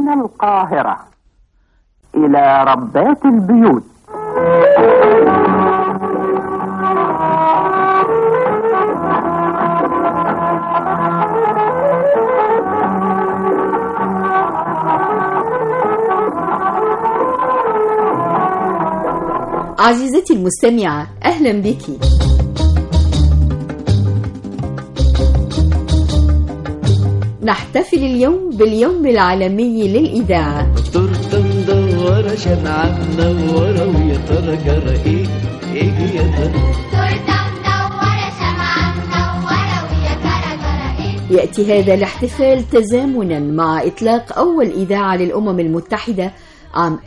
من القاهرة إلى ربات البيوت عزيزتي المستمعة أهلا بك نحتفل اليوم باليوم العالمي للإذاعة تورته مدورة شمعة منورة ويا ترى جرى ايه ايه يا ترى تورته مدورة شمعة منورة ويا ترى جرى ايه يأتي هذا الاحتفال تزامنا مع إطلاق أول إذاعة للأمم المتحدة عام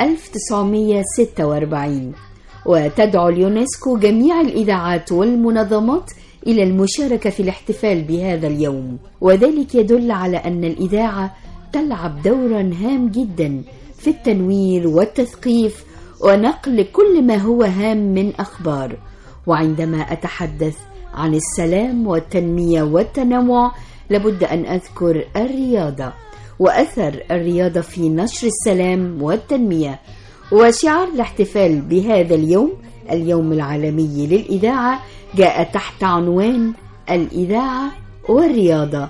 1946 وتدعو اليونسكو جميع الإذاعات والمنظمات إلى المشاركة في الاحتفال بهذا اليوم وذلك يدل على أن الإذاعة تلعب دورا هام جدا في التنوير والتثقيف ونقل كل ما هو هام من أخبار وعندما أتحدث عن السلام والتنمية والتنوع لابد أن أذكر الرياضة وأثر الرياضة في نشر السلام والتنمية وشعار الاحتفال بهذا اليوم اليوم العالمي للإذاعة جاء تحت عنوان الإذاعة والرياضة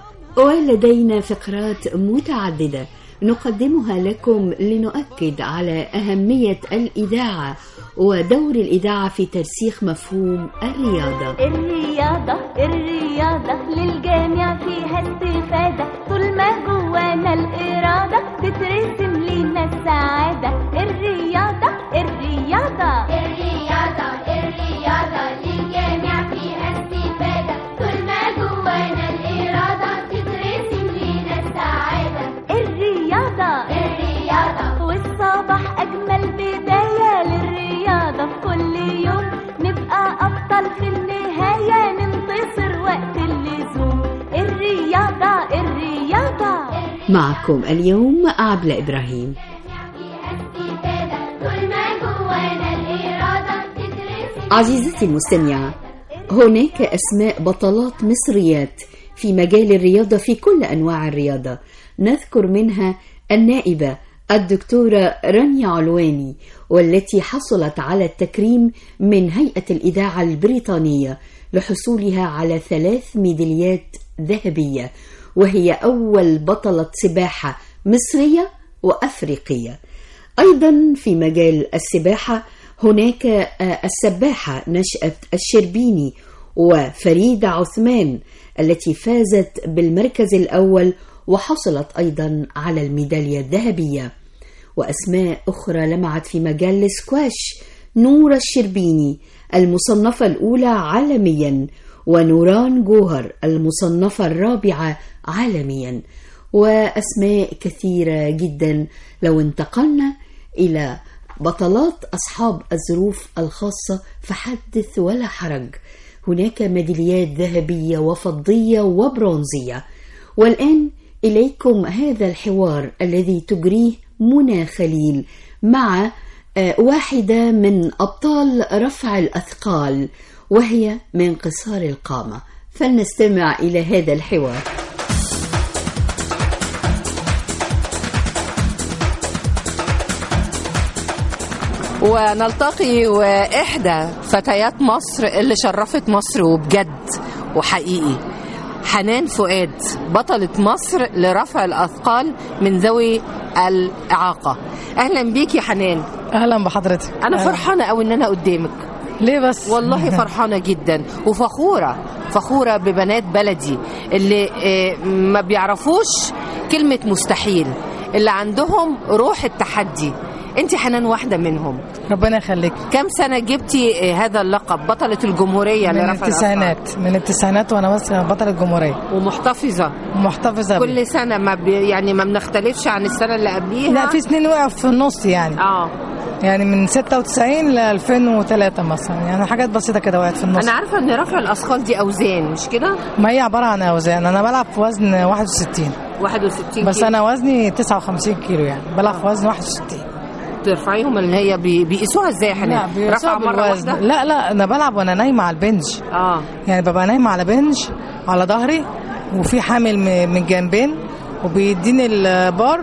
ولدينا فقرات متعددة نقدمها لكم لنؤكد على أهمية الإذاعة ودور الإذاعة في ترسيخ مفهوم الرياضة الرياضة الرياضة للجميع فيها استفادة طول ما جوانا الإرادة تترسم لينا السعادة الرياضة الرياضة الرياضة الرياضة للجميع فيها استفادة طول ما جوانا الإرادة تترسم لينا السعادة الرياضة الرياضة والصباح أجمل بداية للرياضة في كل يوم نبقى أبطال في النهاية ننتصر وقت اللزوم الرياضة الرياضة معكم اليوم عبلة إبراهيم فيها استفادة طول ما جوانا الإرادة تترسم عزيزتي المستمعة هناك أسماء بطلات مصريات في مجال الرياضة في كل أنواع الرياضة نذكر منها النائبة الدكتورة رانيا علواني والتي حصلت على التكريم من هيئة الإذاعة البريطانية لحصولها على ثلاث ميداليات ذهبية وهي أول بطلة سباحة مصرية وأفريقية أيضا في مجال السباحة هناك آه، السباحة نشأة الشربيني وفريدة عثمان التي فازت بالمركز الأول وحصلت أيضا على الميدالية الذهبية وأسماء أخرى لمعت في مجال السكواش نورة الشربيني المصنفة الأولى عالميا ونوران جوهر المصنفة الرابعة عالميا وأسماء كثيرة جدا لو انتقلنا إلى بطلات أصحاب الظروف الخاصة فحدث ولا حرج هناك ميداليات ذهبية وفضية وبرونزية والآن إليكم هذا الحوار الذي تجريه منى خليل مع آه، واحدة من أبطال رفع الأثقال وهي من قصار القامة فلنستمع إلى هذا الحوار ونلتقي وإحدى فتيات مصر اللي شرفت مصر وبجد وحقيقي حنان فؤاد بطلة مصر لرفع الأثقال من ذوي الإعاقة أهلا بيك يا حنان اهلا بحضرتك أنا أهلاً. فرحانة أوي إن أنا قدامك ليه بس والله فرحانة جدا وفخورة فخورة ببنات بلدي اللي آه، ما بيعرفوش كلمة مستحيل اللي عندهم روح التحدي انت حنان واحدة منهم ربنا يخليك كم سنة جبتي آه، هذا اللقب بطلة الجمهورية من لرفع التسعينات من التسعينات وانا بس بطل الجمهوريه الأثقال. ومحتفظة ومحتفظه بيه. كل سنة ما بي يعني ما بنختلفش عن السنة اللي قبليها لا في سنين وقف في النص يعني اه يعني من 96 ل 2003 مثلا يعني حاجات بسيطه كده وقعت في النص انا عارفة ان رفع الاثقال دي اوزان مش كده ما هي عباره عن اوزان انا بلعب في وزن 61 61 بس كيلو. انا وزني 59 كيلو يعني بلعب في وزن 61 ترفعيهم اللي هي بي- بيقيسوها ازاي يا لا حنان رفع بيصاب مرة بالوزن واحدة لا لا انا بلعب وانا نايمه على البنج اه يعني ببقى نايمه على بنج على ظهري وفي حامل م- من جنبين وبيديني البار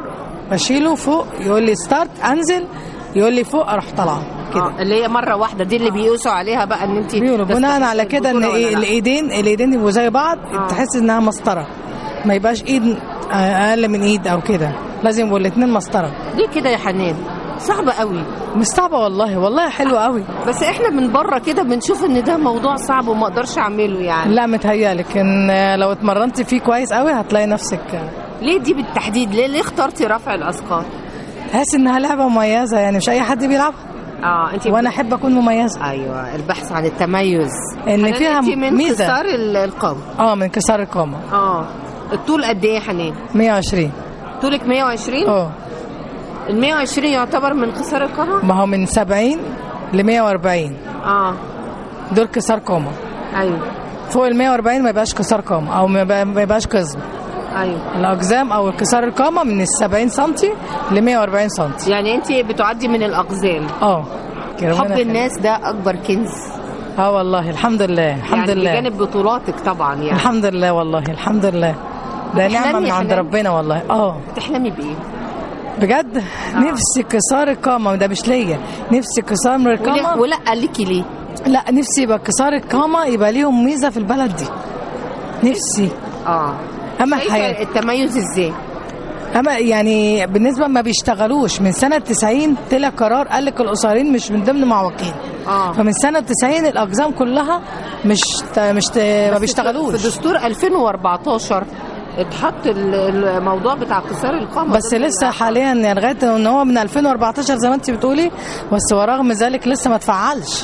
بشيله فوق يقول لي ستارت انزل يقول لي فوق اروح طالعه كده آه، اللي هي مره واحده دي اللي بيقيسوا عليها بقى ان انت بيقولوا بناء على كده ان إيه الايدين الايدين يبقوا زي بعض آه. تحس انها مسطره ما يبقاش ايد اقل من ايد او كده لازم يبقوا الاثنين مسطره ليه كده يا حنان صعبه قوي مش صعبه والله والله حلوه قوي بس احنا من بره كده بنشوف ان ده موضوع صعب وما اقدرش اعمله يعني لا متهيألك ان لو اتمرنتي فيه كويس قوي هتلاقي نفسك ليه دي بالتحديد ليه ليه اخترتي رفع الاثقال تحس انها لعبه مميزه يعني مش اي حد بيلعبها اه انت وانا احب اكون مميزه ايوه البحث عن التميز إن حنان، فيها انت من ميزة. كسار ال- القوم اه من كسار القامه اه الطول قد ايه يا حنان 120 طولك 120 اه ال 120 يعتبر من كسار القامه ما هو من 70 ل 140 اه دول كسار قامه ايوه فوق ال 140 ما يبقاش كسار قامه او ما يبقى- ما يبقاش قزم ايوه الاقزام او كسار القامه من ال 70 سم ل 140 سم يعني انت بتعدي من الاقزام اه كده ربنا حب يخليك. الناس ده اكبر كنز اه والله الحمد لله الحمد يعني لله بجانب بطولاتك طبعا يعني الحمد لله والله الحمد لله ده بتحلمي نعمه من يا عند حنان؟ ربنا والله اه بتحلمي بايه بجد نفسي كسار القامه ده مش ليا نفسي كسار من وليه- القامه ولا قال لك ليه لا نفسي يبقى كسار القامه يبقى ليهم ميزه في البلد دي نفسي اه اما شايفه حياتي التميز ازاي اما يعني بالنسبه ما بيشتغلوش من سنه 90 طلع قرار قال لك القصيرين مش من ضمن معوقين اه فمن سنه 90 الاقزام كلها مش مش ما بس بيشتغلوش في دستور 2014 اتحط ال- الموضوع بتاع كسار القامه بس ده لسه حاليا يعني لغايه ان هو من 2014 زي ما انت بتقولي بس ورغم ذلك لسه ما اتفعلش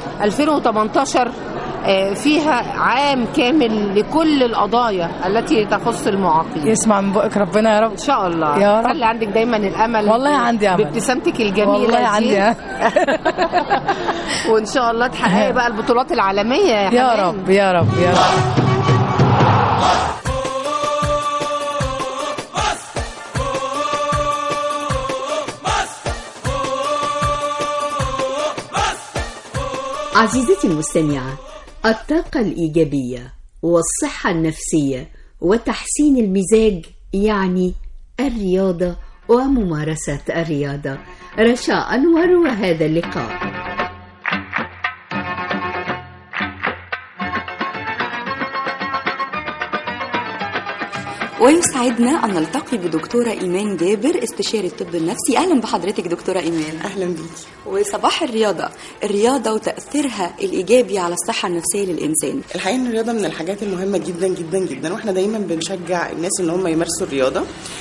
2018 آه، فيها عام كامل لكل القضايا التي تخص المعاقين يسمع من بقك ربنا يا رب ان شاء الله يا رب. خلي عندك دايما الامل والله عندي أمل. بابتسامتك الجميله والله دي. عندي أمل. وان شاء الله تحققي بقى البطولات العالميه يا, يا حنان. رب يا رب يا رب عزيزتي المستمعة الطاقة الإيجابية والصحة النفسية وتحسين المزاج يعني الرياضة وممارسة الرياضة رشا أنور وهذا اللقاء ويسعدنا أن نلتقي بدكتورة إيمان جابر استشاري الطب النفسي أهلا بحضرتك دكتورة إيمان اهلا بيكي وصباح الرياضة الرياضة وتأثيرها الإيجابي على الصحة النفسية للإنسان الحقيقه ان الرياضه من الحاجات المهمه جدا جدا جدا واحنا دايما بنشجع الناس ان هم يمارسوا الرياضه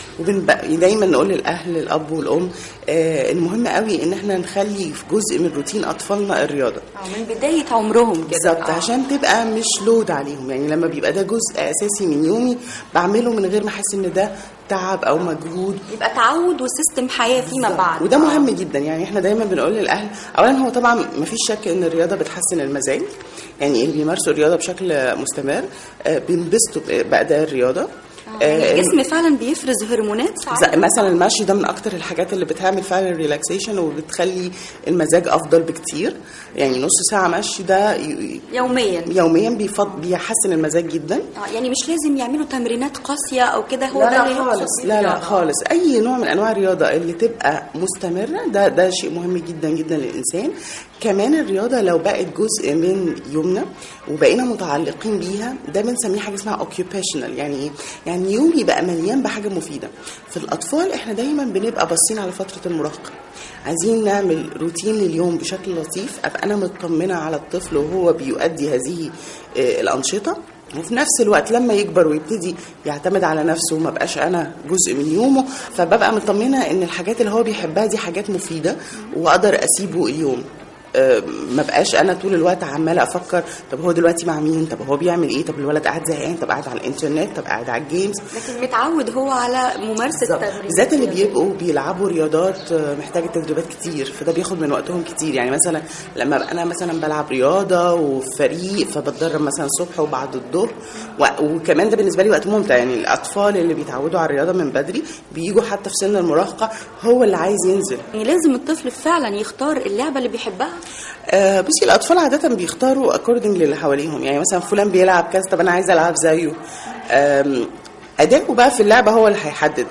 ودايما نقول للاهل الاب والام آه المهم قوي ان احنا نخلي في جزء من روتين اطفالنا الرياضه من بداية عمرهم كده بالظبط عشان تبقى مش لود عليهم يعني لما بيبقى ده جزء اساسي من يومي بعمله من غير ما احس ان ده تعب او مجهود يبقى تعود وسيستم حياة فيما بعد وده مهم جدا يعني احنا دايما بنقول للاهل اولا هو طبعا ما فيش شك ان الرياضه بتحسن المزاج يعني اللي بيمارسوا الرياضه بشكل مستمر آه، بينبسطوا باداء الرياضه آه، الجسم فعلا بيفرز هرمونات زي- ساعات مثلا المشي ده من اكتر الحاجات اللي بتعمل فعلا ريلاكسيشن وبتخلي المزاج افضل بكتير يعني نص ساعه مشي ده ي- يوميا يوميا بيفض بيحسن المزاج جدا آه، يعني مش لازم يعملوا تمرينات قاسية أو كده هو لا ده لا اللي يقصد خالص بيه لا لا الرياضة. خالص اي نوع من انواع الرياضه اللي تبقى مستمره ده ده شيء مهم جدا جدا للانسان كمان الرياضه لو بقت جزء من يومنا وبقينا متعلقين بيها ده بنسميه حاجه اسمها occupational يعني ايه يعني يومي بقى مليان بحاجه مفيده في الاطفال احنا دايما بنبقى باصين على فتره المراهقه عايزين نعمل روتين لليوم بشكل لطيف ابقى انا مطمنه على الطفل وهو بيؤدي هذه آه، الانشطه وفي نفس الوقت لما يكبر ويبتدي يعتمد على نفسه وما بقاش انا جزء من يومه فببقى مطمنه ان الحاجات اللي هو بيحبها دي حاجات مفيده واقدر اسيبه اليوم أه، ما بقاش انا طول الوقت عماله افكر طب هو دلوقتي مع مين طب هو بيعمل ايه طب الولد قاعد زهقان طب قاعد على الانترنت طب قاعد على الجيمز لكن متعود هو على ممارسة التمرين بالذات اللي بيبقوا بيلعبوا رياضات آه، محتاجه تدريبات كتير فده بياخد من وقتهم كتير يعني مثلا لما ابقى انا مثلا بلعب رياضه وفي فريق فبتدرب مثلا الصبح وبعد الظهر و- وكمان ده بالنسبه لي وقت ممتع يعني الاطفال اللي بيتعودوا على الرياضه من بدري بيجوا حتى في سن المراهقه هو اللي عايز ينزل يعني لازم الطفل فعلا يختار اللعبة اللي بيحبها آه بصي الاطفال عاده بيختاروا اكوردنج للي حواليهم يعني مثلا فلان بيلعب كذا طب انا عايزه العب زيه آم، اداؤه بقى في اللعبه هو اللي هيحدد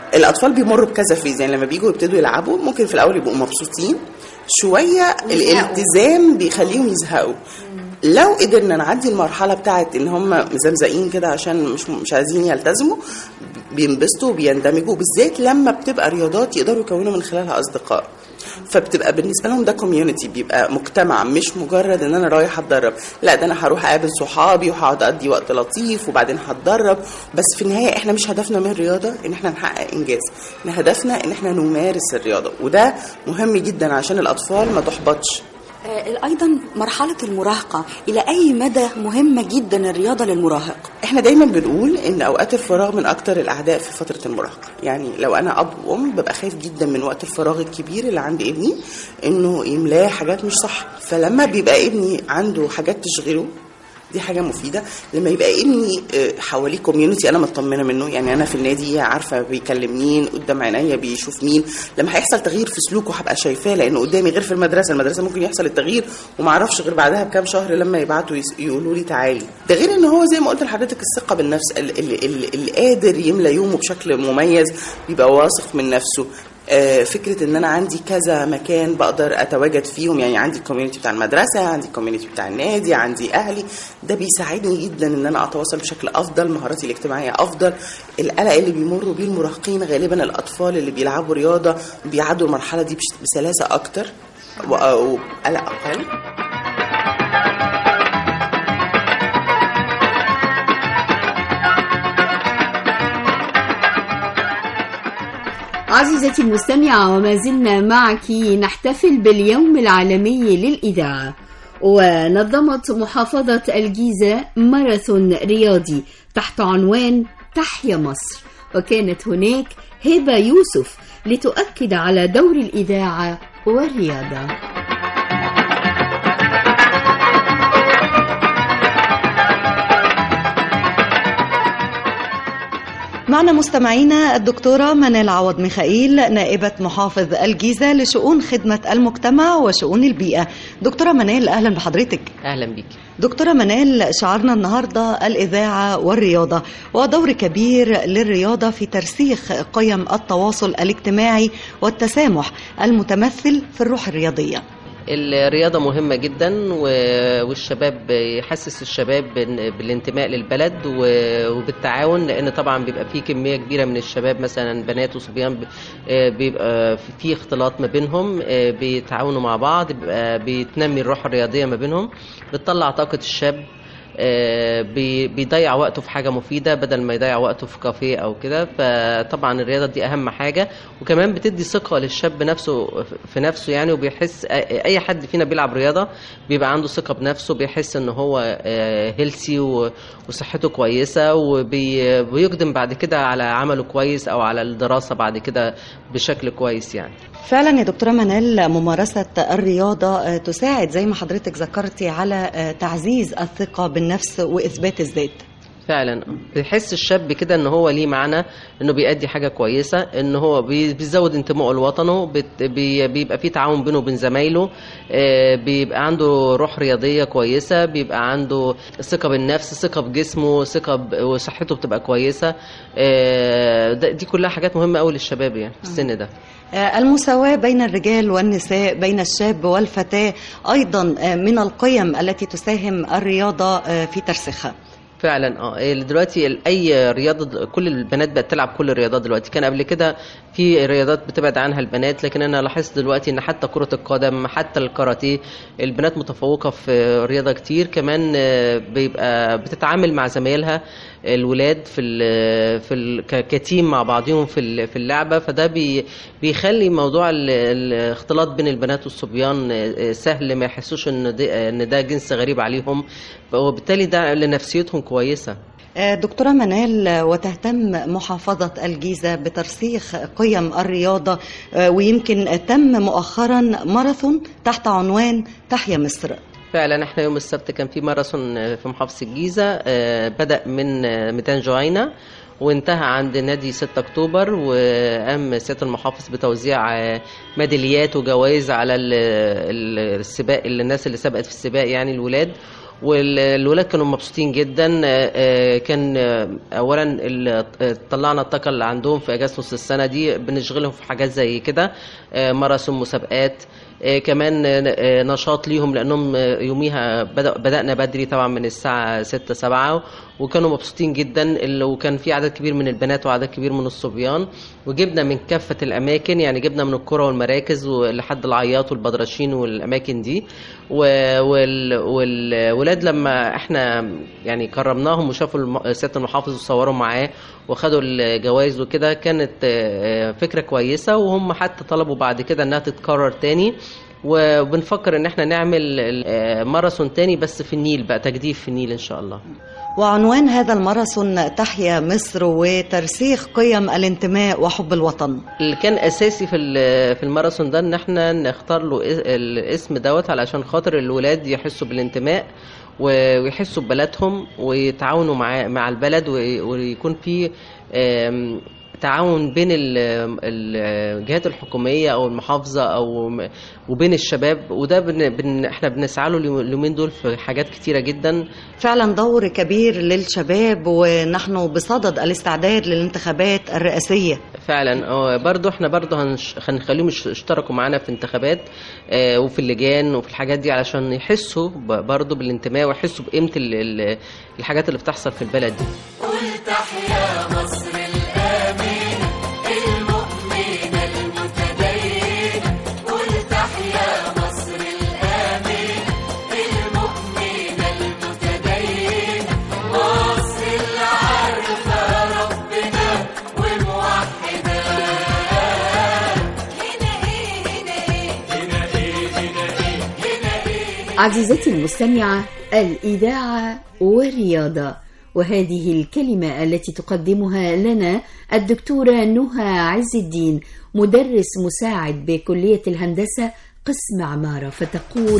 الاطفال بيمروا بكذا فيز يعني لما بيجوا يبتدوا يلعبوا ممكن في الاول يبقوا مبسوطين شويه الالتزام بيخليهم يزهقوا لو قدرنا نعدي المرحله بتاعت ان هم مزمزقين كده عشان مش مش عايزين يلتزموا بينبسطوا وبيندمجوا بالذات لما بتبقى رياضات يقدروا يكونوا من خلالها اصدقاء فبتبقى بالنسبه لهم ده كوميونتي بيبقى مجتمع مش مجرد ان انا رايح اتدرب لا ده انا هروح اقابل صحابي وهقعد اقضي وقت لطيف وبعدين هتدرب بس في النهايه احنا مش هدفنا من الرياضه ان احنا نحقق انجاز احنا هدفنا ان احنا نمارس الرياضه وده مهم جدا عشان الاطفال ما تحبطش آه، ايضا مرحله المراهقه الى اي مدى مهمه جدا الرياضه للمراهق احنا دايما بنقول ان اوقات الفراغ من اكتر الاعداء في فتره المراهقه يعني لو انا اب وام ببقى خايف جدا من وقت الفراغ الكبير اللي عند ابني انه يملاه حاجات مش صح فلما بيبقى ابني عنده حاجات تشغله دي حاجه مفيده لما يبقى ابني آه، حواليه كوميونتي انا مطمنه منه يعني انا في النادي عارفه بيكلم مين قدام عينيا بيشوف مين لما هيحصل تغيير في سلوكه هبقى شايفاه لانه قدامي غير في المدرسه المدرسه ممكن يحصل التغيير وما اعرفش غير بعدها بكام شهر لما يبعتوا يس- يقولوا لي تعالي ده غير ان هو زي ما قلت لحضرتك الثقه بالنفس ال- ال- ال- اللي قادر يملى يومه بشكل مميز بيبقى واثق من نفسه آه، فكره ان انا عندي كذا مكان بقدر اتواجد فيهم يعني عندي الكوميونتي بتاع المدرسه عندي الكوميونتي بتاع النادي عندي اهلي ده بيساعدني جدا ان انا اتواصل بشكل افضل مهاراتي الاجتماعيه افضل القلق اللي بيمروا بيه المراهقين غالبا الاطفال اللي بيلعبوا رياضه بيعدوا المرحله دي بش- بسلاسه اكتر و- وقلق اقل عزيزتي المستمعة وما زلنا معك نحتفل باليوم العالمي للإذاعة ونظمت محافظة الجيزة ماراثون رياضي تحت عنوان تحيا مصر وكانت هناك هبة يوسف لتؤكد على دور الإذاعة والرياضة معنا مستمعينا الدكتورة منال عوض ميخائيل نائبة محافظ الجيزة لشؤون خدمة المجتمع وشؤون البيئة دكتورة منال أهلا بحضرتك اهلا بيك دكتورة منال شعارنا النهاردة الإذاعة والرياضة ودور كبير للرياضة في ترسيخ قيم التواصل الاجتماعي والتسامح المتمثل في الروح الرياضية الرياضة مهمة جدا و- والشباب يحسس الشباب بن- بالانتماء للبلد و- وبالتعاون لأن طبعا بيبقى في كمية كبيرة من الشباب مثلا بنات وصبيان ب- آه، بيبقى في- في اختلاط ما بينهم آه، بيتعاونوا مع بعض بيبقى بتنمي الروح الرياضية ما بينهم بتطلع طاقة الشاب آه، بي- بيضيع وقته في حاجه مفيده بدل ما يضيع وقته في كافيه او كده فطبعا الرياضه دي اهم حاجه وكمان بتدي ثقه للشاب نفسه في نفسه يعني وبيحس اي حد فينا بيلعب رياضه بيبقى عنده ثقه بنفسه بيحس ان هو هيلسي وصحته كويسه وبيقدم بعد كده على عمله كويس او على الدراسه بعد كده بشكل كويس يعني فعلا يا دكتورة منال ممارسة الرياضة آه، تساعد زي ما حضرتك ذكرتي على آه، تعزيز الثقة بالنفس وإثبات الذات فعلا بيحس الشاب كده ان هو ليه معنى انه بيأدي حاجه كويسه ان هو بي- بيزود انتمائه لوطنه بت- بي- بيبقى في تعاون بينه وبين زمايله آه، بيبقى عنده روح رياضيه كويسه بيبقى عنده ثقه بالنفس ثقه بجسمه ثقه ب- وصحته بتبقى كويسه آه، ده- دي كلها حاجات مهمه قوي للشباب يعني في السن ده آه، المساواة بين الرجال والنساء بين الشاب والفتاة أيضا آه، من القيم التي تساهم الرياضة آه، في ترسيخها فعلا اه إيه دلوقتي ال- اي رياضه كل البنات بقت تلعب كل الرياضات دلوقتي كان قبل كده في رياضات بتبعد عنها البنات لكن انا لاحظت دلوقتي ان حتى كره القدم حتى الكاراتيه البنات متفوقه في رياضه كتير كمان آه، بيبقى بتتعامل مع زمايلها الولاد في ال في ال ك- كتيم مع بعضهم في ال- في اللعبه فده بي بيخلي موضوع ال- الاختلاط بين البنات والصبيان آه، سهل ما يحسوش ان ده ان ده جنس غريب عليهم وبالتالي ده لنفسيتهم كويسه آه، دكتورة منال آه، وتهتم محافظة الجيزة بترسيخ قيم الرياضة آه، ويمكن آه، تم مؤخرا ماراثون تحت عنوان تحيا مصر فعلا احنا يوم السبت كان في ماراثون في محافظة الجيزة آه، بدأ من آه، ميدان جوينة وانتهى عند نادي 6 اكتوبر وقام سياده المحافظ بتوزيع آه، ميداليات وجوائز على ال- ال- السباق اللي الناس اللي سبقت في السباق يعني الولاد والولاد كانوا مبسوطين جدا آه، آه، كان آه، اولا ال- آه، طلعنا الطاقه اللي عندهم في اجازه نص السنه دي بنشغلهم في حاجات زي كده آه، ماراثون مسابقات آه، كمان آه، آه، نشاط ليهم لانهم آه، يوميها بدأ بدانا بدري طبعا من الساعه 6 7 وكانوا مبسوطين جدا ال- وكان في عدد كبير من البنات وعدد كبير من الصبيان وجبنا من كافه الاماكن يعني جبنا من القرى والمراكز لحد العياط والبدرشين والاماكن دي و- وال- والولاد لما احنا يعني كرمناهم وشافوا الم- سياده المحافظ وصوروا معاه وخدوا الجوائز وكده كانت آه، فكره كويسه وهم حتى طلبوا بعد كده انها تتكرر تاني وبنفكر ان احنا نعمل آه، ماراثون تاني بس في النيل بقى تجديف في النيل ان شاء الله وعنوان هذا الماراثون تحيا مصر وترسيخ قيم الانتماء وحب الوطن اللي كان اساسي في ال- في الماراثون ده ان احنا نختار له اس- الاسم دوت علشان خاطر الولاد يحسوا بالانتماء و- ويحسوا ببلدهم ويتعاونوا مع مع البلد وي- ويكون في آم، تعاون بين ال- ال- الجهات الحكوميه او المحافظه او م- وبين الشباب وده بن بن احنا بنسعى له اليوم- اليومين دول في حاجات كتيره جدا فعلا دور كبير للشباب ونحن بصدد الاستعداد للانتخابات الرئاسية فعلا اه برضو احنا برضو هنش- هنخليهم يش- يشتركوا معانا في انتخابات آه، وفي اللجان وفي الحاجات دي علشان يحسوا ب- برضو بالانتماء ويحسوا بقيمة ال- ال- الحاجات اللي بتحصل في البلد دي قل تحيا مصر الآمين المؤمن المتدين قل تحيا مصر الآمين المؤمن المتدين مصر اللي عارفة ربنا وموحدة هنا ايه هنا ايه هنا ايه هنا ايه هنا ايه عزيزتي المستمعة الإذاعة والرياضة وهذه الكلمة التي تقدمها لنا الدكتورة نهى عز الدين مدرس مساعد بكلية الهندسة قسم عمارة فتقول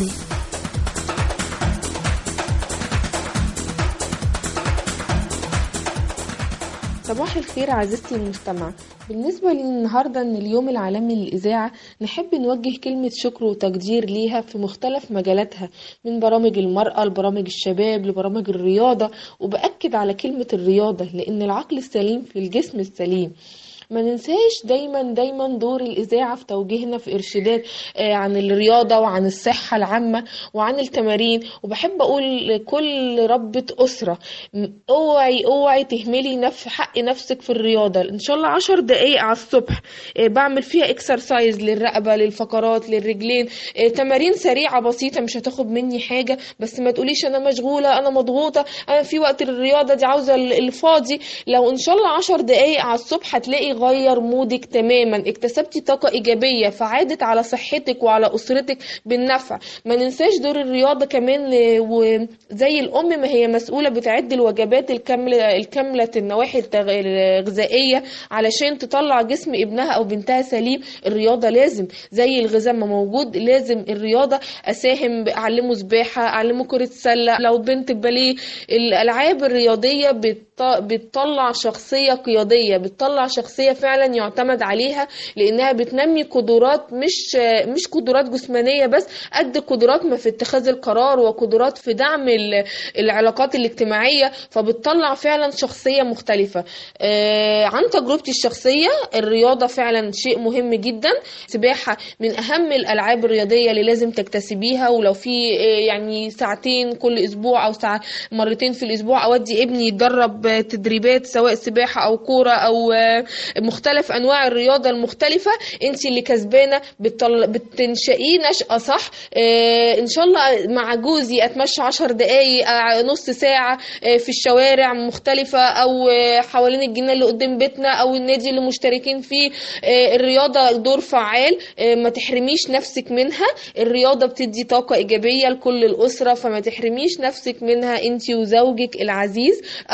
صباح الخير عزيزتي المستمع بالنسبة لي النهاردة ان اليوم العالمي للإذاعة نحب نوجه كلمة شكر وتقدير ليها في مختلف مجالاتها من برامج المرأة لبرامج الشباب لبرامج الرياضة وبأكد على كلمة الرياضة لأن العقل السليم في الجسم السليم ما ننساش دايما دايما دور الإذاعة في توجيهنا في إرشادات آه، عن الرياضة وعن الصحة العامة وعن التمارين وبحب أقول لكل ربة أسرة م- اوعي اوعي تهملي نف حق نفسك في الرياضة إن شاء الله عشر دقايق على الصبح آه، بعمل فيها اكسرسايز للرقبة للفقرات للرجلين آه، تمارين سريعة بسيطة مش هتاخد مني حاجة بس ما تقوليش أنا مشغولة أنا مضغوطة أنا في وقت الرياضة دي عاوزة ال- الفاضي لو إن شاء الله عشر دقايق على الصبح هتلاقي غير مودك تماما اكتسبتي طاقة إيجابية فعادت على صحتك وعلى أسرتك بالنفع ما ننساش دور الرياضة كمان آه، وزي الأم ما هي مسؤولة بتعد الوجبات الكاملة الكاملة النواحي التغ- الغذائية علشان تطلع جسم ابنها أو بنتها سليم الرياضة لازم زي الغذاء ما موجود لازم الرياضة أساهم بأعلمه سباحة أعلمه كرة سلة لو بنت باليه الألعاب الرياضية بت بتطلع شخصية قيادية بتطلع شخصية فعلا يعتمد عليها لأنها بتنمي قدرات مش مش قدرات جسمانية بس قد قدرات ما في اتخاذ القرار وقدرات في دعم ال- العلاقات الاجتماعية فبتطلع فعلا شخصية مختلفة آه، عن تجربتي الشخصية الرياضة فعلا شيء مهم جدا سباحة من أهم الألعاب الرياضية اللي لازم تكتسبيها ولو في آه، يعني ساعتين كل أسبوع أو ساعة مرتين في الأسبوع أودي ابني يتدرب آه، تدريبات سواء سباحة أو كورة أو آه، مختلف أنواع الرياضة المختلفة أنت اللي كسبانة بتطل... بتنشئيه نشأة صح آه، إن شاء الله مع جوزي أتمشى عشر دقايق آه، نص ساعة آه، في الشوارع مختلفة أو آه، حوالين الجنينة اللي قدام بيتنا أو النادي اللي مشتركين فيه آه، الرياضة دور فعال آه، ما تحرميش نفسك منها الرياضة بتدي طاقة إيجابية لكل الأسرة فما تحرميش نفسك منها أنت وزوجك العزيز أو أنت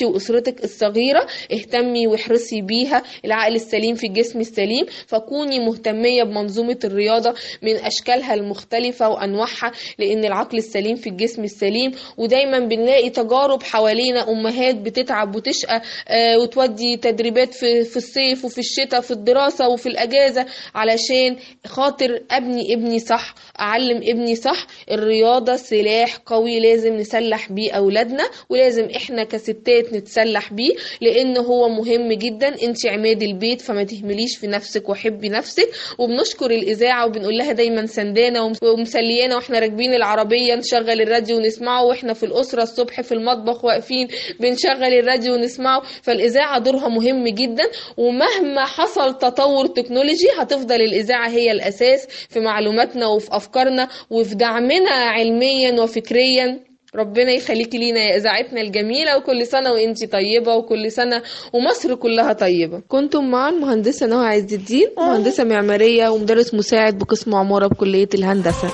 واسرتك الصغيره اهتمي واحرصي بيها العقل السليم في الجسم السليم فكوني مهتميه بمنظومه الرياضه من اشكالها المختلفه وانواعها لان العقل السليم في الجسم السليم ودايما بنلاقي تجارب حوالينا امهات بتتعب وتشقى آه، وتودي تدريبات في في الصيف وفي الشتاء في الدراسه وفي الاجازه علشان خاطر ابني ابني صح اعلم ابني صح الرياضه سلاح قوي لازم نسلح بيه اولادنا ولازم احنا كستات نتسلح بيه لان هو مهم جدا انت عماد البيت فما تهمليش في نفسك وحبي نفسك وبنشكر الاذاعه وبنقول لها دايما سندانه ومس- ومسليانا واحنا راكبين العربيه نشغل الراديو ونسمعه واحنا في الاسره الصبح في المطبخ واقفين بنشغل الراديو ونسمعه فالاذاعه دورها مهم جدا ومهما حصل تطور تكنولوجي هتفضل الاذاعه هي الاساس في معلوماتنا وفي افكارنا وفي دعمنا علميا وفكريا ربنا يخليكي لينا يا اذاعتنا الجميله وكل سنه وانتي طيبه وكل سنه ومصر كلها طيبه كنتم مع المهندسه نهى عز الدين مهندسه معماريه ومدرس مساعد بقسم عماره بكليه الهندسه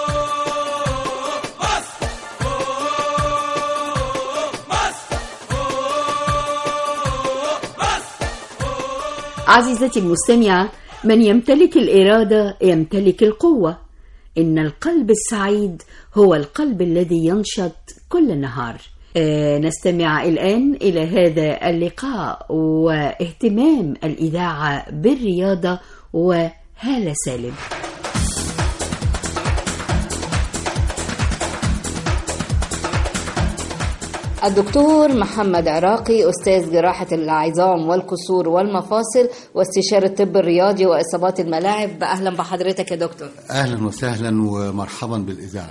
عزيزتي المستمعة من يمتلك الإرادة يمتلك القوة إن القلب السعيد هو القلب الذي ينشط كل نهار آه، نستمع الآن إلى هذا اللقاء واهتمام الإذاعة بالرياضة وهالة سالم الدكتور محمد عراقي أستاذ جراحة العظام والكسور والمفاصل واستشاري الطب الرياضي وإصابات الملاعب أهلا بحضرتك يا دكتور اهلا وسهلا ومرحبا بالاذاعه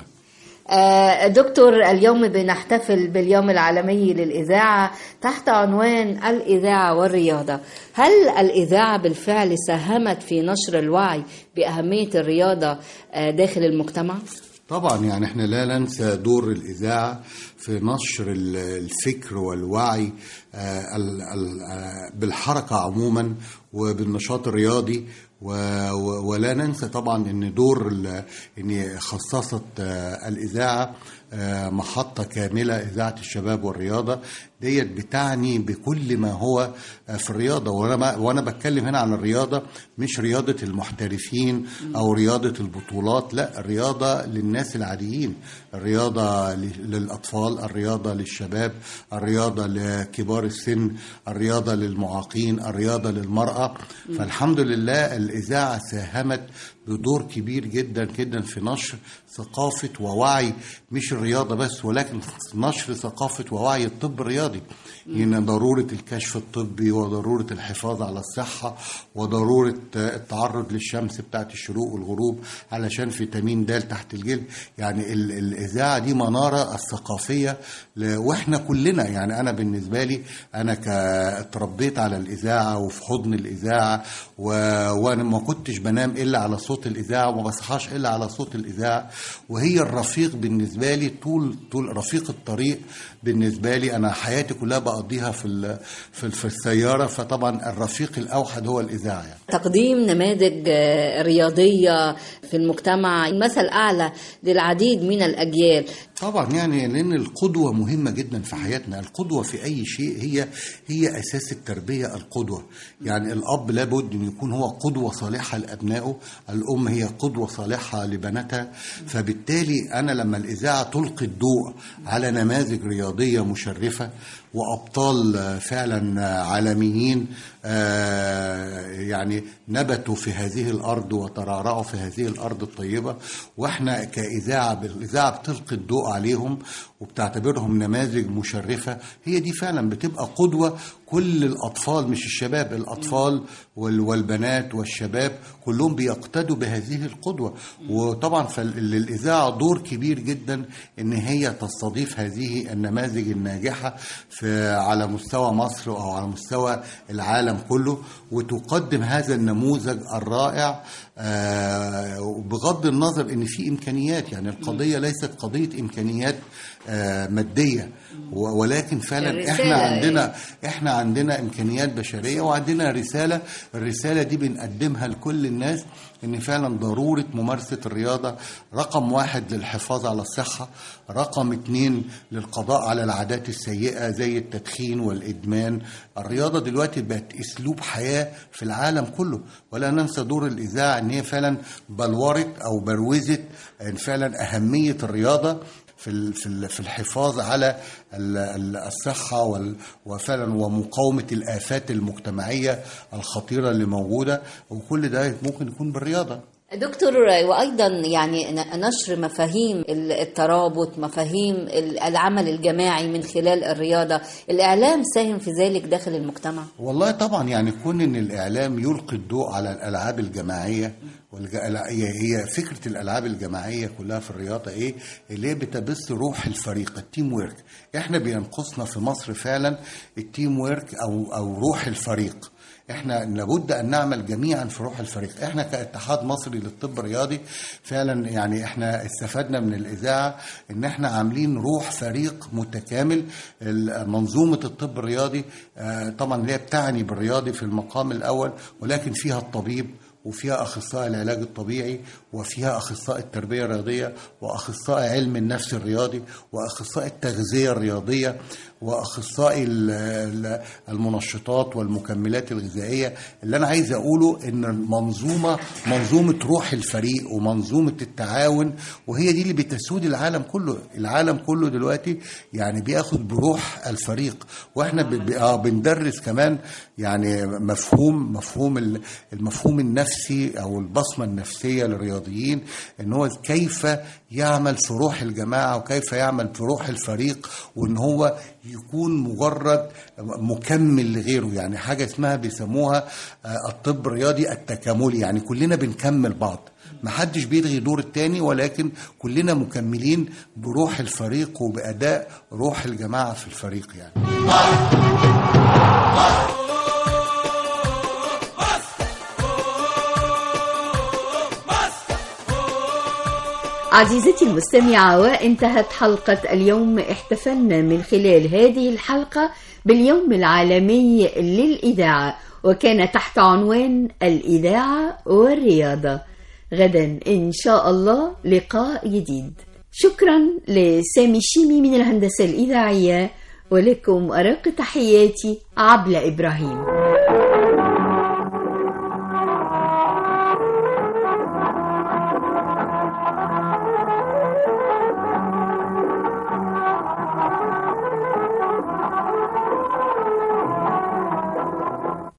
آه، دكتور اليوم بنحتفل باليوم العالمي للإذاعة تحت عنوان الإذاعة والرياضة هل الإذاعة بالفعل ساهمت في نشر الوعي بأهمية الرياضة آه، داخل المجتمع؟ طبعا يعني احنا لا ننسى دور الاذاعه في نشر ال- الفكر والوعي آه، ال- ال- آه، بالحركه عموما وبالنشاط الرياضي و- و- ولا ننسى طبعا ان دور ال- ان خصصت آه، الاذاعه آه، محطه كامله اذاعه الشباب والرياضه ديت بتعني بكل ما هو آه، في الرياضه وانا ما- وانا بتكلم هنا عن الرياضه مش رياضه المحترفين او رياضه البطولات لا الرياضه للناس العاديين الرياضه ل- للاطفال الرياضه للشباب الرياضه لكبار السن الرياضه للمعاقين الرياضه للمراه فالحمد لله الاذاعه ساهمت بدور كبير جدا جدا في نشر ثقافه ووعي مش الرياضه بس ولكن نشر ثقافه ووعي الطب الرياضي يعني ضروره الكشف الطبي وضروره الحفاظ على الصحه وضروره التعرض للشمس بتاعت الشروق والغروب علشان فيتامين د تحت الجلد يعني ال- الاذاعه دي مناره الثقافيه ل- واحنا كلنا يعني انا بالنسبه لي انا ك- اتربيت على الاذاعه وفي حضن الاذاعه و... وانا ما كنتش بنام الا على صوت الاذاعه وما بصحاش الا على صوت الاذاعه وهي الرفيق بالنسبه لي طول طول رفيق الطريق بالنسبه لي انا حياتي كلها بقضيها في ال... في, في السياره فطبعا الرفيق الاوحد هو الاذاعه يعني. تقديم نماذج آه، رياضية في المجتمع مثل أعلى للعديد من الأجيال طبعا يعني لان القدوه مهمه جدا في حياتنا القدوه في اي شيء هي هي اساس التربيه القدوه يعني الاب لابد ان يكون هو قدوه صالحه لابنائه الام هي قدوه صالحه لبناتها فبالتالي انا لما الاذاعه تلقي الضوء على نماذج رياضيه مشرفه وابطال آه، فعلا آه، عالميين آه، يعني نبتوا في هذه الارض وترعرعوا في هذه الارض الطيبه واحنا كاذاعه الاذاعه بتلقي الضوء عليهم وبتعتبرهم نماذج مشرفه هي دي فعلا بتبقى قدوه كل الاطفال مش الشباب الاطفال وال- والبنات والشباب كلهم بيقتدوا بهذه القدوه وطبعا فللاذاعه دور كبير جدا ان هي تستضيف هذه النماذج الناجحه في على مستوى مصر او على مستوى العالم كله وتقدم هذا النموذج الرائع آه، بغض النظر ان في امكانيات يعني القضيه ليست قضيه امكانيات آه، ماديه و- ولكن فعلا الرسالة احنا إيه؟ عندنا احنا عندنا امكانيات بشريه وعندنا رساله الرساله دي بنقدمها لكل الناس ان فعلا ضروره ممارسه الرياضه رقم واحد للحفاظ على الصحه رقم اتنين للقضاء على العادات السيئه زي التدخين والادمان الرياضه دلوقتي بقت اسلوب حياه في العالم كله ولا ننسى دور الاذاعه ان هي فعلا بلورت او بروزت فعلا اهميه الرياضه في ال- في ال- في الحفاظ على ال- ال- الصحه وال- وفعلا ومقاومه الافات المجتمعيه الخطيره اللي موجوده وكل ده ممكن يكون بالرياضه دكتور وايضا يعني ن- نشر مفاهيم ال- الترابط مفاهيم ال- العمل الجماعي من خلال الرياضه الاعلام ساهم في ذلك داخل المجتمع والله طبعا يعني كون ان الاعلام يلقي الضوء على الالعاب الجماعيه والج- هي هي فكره الالعاب الجماعيه كلها في الرياضه ايه اللي هي بتبث روح الفريق التيم ويرك احنا بينقصنا في مصر فعلا التيم ويرك او او روح الفريق احنا لابد ان نعمل جميعا في روح الفريق احنا كاتحاد مصري للطب الرياضي فعلا يعني احنا استفدنا من الاذاعه ان احنا عاملين روح فريق متكامل ال- منظومه الطب الرياضي آه، طبعا اللي هي بتعني بالرياضي في المقام الاول ولكن فيها الطبيب وفيها اخصائي العلاج الطبيعي وفيها اخصائي التربيه الرياضيه واخصائي علم النفس الرياضي واخصائي التغذيه الرياضيه واخصائي ال- ال- المنشطات والمكملات الغذائيه اللي انا عايز اقوله ان المنظومه منظومه روح الفريق ومنظومه التعاون وهي دي اللي بتسود العالم كله العالم كله دلوقتي يعني بياخد بروح الفريق واحنا ب- ب- آه بندرس كمان يعني مفهوم مفهوم ال- المفهوم النفسي او البصمه النفسيه للرياضيين ان هو كيف يعمل في روح الجماعه وكيف يعمل في روح الفريق وان هو يكون مجرد مكمل لغيره يعني حاجه اسمها بيسموها آه، الطب الرياضي التكاملي يعني كلنا بنكمل بعض محدش بيلغي دور التاني ولكن كلنا مكملين بروح الفريق وبأداء روح الجماعة في الفريق يعني عزيزتي المستمعة وانتهت حلقة اليوم احتفلنا من خلال هذه الحلقة باليوم العالمي للإذاعة وكان تحت عنوان الإذاعة والرياضة غدا إن شاء الله لقاء جديد شكرا لسامي الشيمي من الهندسة الإذاعية ولكم أرق تحياتي عبلة إبراهيم